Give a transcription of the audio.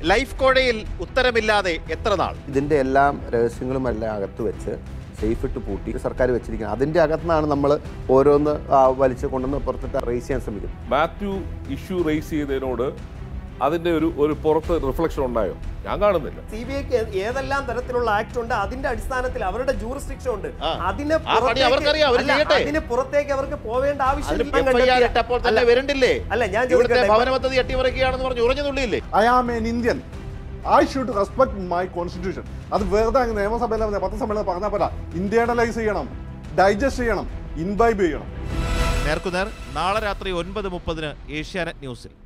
Life കോഴയിൽ ഉത്തരമില്ലാതെ എത്ര നാൾ ഇതിൻ്റെ എല്ലാം രഹസ്യങ്ങളും എല്ലാം അകത്ത് വെച്ച് സേഫ് ഇട്ട് പൂട്ടി സർക്കാർ വെച്ചിരിക്കുന്നത് അതിൻ്റെ അകത്തുനിന്നാണ് നമ്മൾ ഓരോന്ന് ആ, വലിച്ച് കൊണ്ടുവന്ന് പുറത്തിട്ട് റേസ് ചെയ്യാൻ ശ്രമിക്കുന്നത് മാത്യു ഇഷ്യൂ റേസ് ചെയ്തതിനോട് അതിന്റെ ഒരു ഒരു പുറത്ത് റിഫ്ലക്ഷൻ ഉണ്ടായോ ഞാൻ കാണുന്നില്ല സി ബി ഐക്ക് ഏതെല്ലാം തരത്തിലുള്ള ആക്ട് ഉണ്ട് അതിന്റെ അടിസ്ഥാനത്തിൽ അവരുടെ ജൂറിസ്ട്രിക്ഷൻ ഉണ്ട് ആ. അതിന് ആ പണി പുറത്തേക്ക് അവർക്കറിയാം, അവർ അല്ല, ചെയ്യട്ടെ. അതിന് പുറത്തേക്ക് അവർക്ക് പോവേണ്ട അതിന് ആവശ്യമില്ല FIR ഇട്ടപ്പോൾ തന്നെ അല്ല, വരണ്ടില്ലേ അല്ല ഞാൻ ഇവിടുത്തെ ചോദിക്കട്ടെ ഭവന പദ്ധതി അട്ടിമറിക്കുകയാണെന്ന് പറഞ്ഞ് ഉറഞ്ഞു തുള്ളിയില്ലേ I am an Indian I should respect my constitution അത് വെറുതെ അങ്ങ് നിയമസഭയിൽ പത്രസമ്മേളനം പറഞ്ഞാൽ പോരാ ഇന്റേണലൈസ് ചെയ്യണം ഡൈജസ്റ്റ് ചെയ്യണം ഇൻബൈബ് ചെയ്യണം നേർക്കുനേർ നാളെ രാത്രി ഒൻപത് മുപ്പതിന് ഏഷ്യാനെറ്റ് ന്യൂസിൽ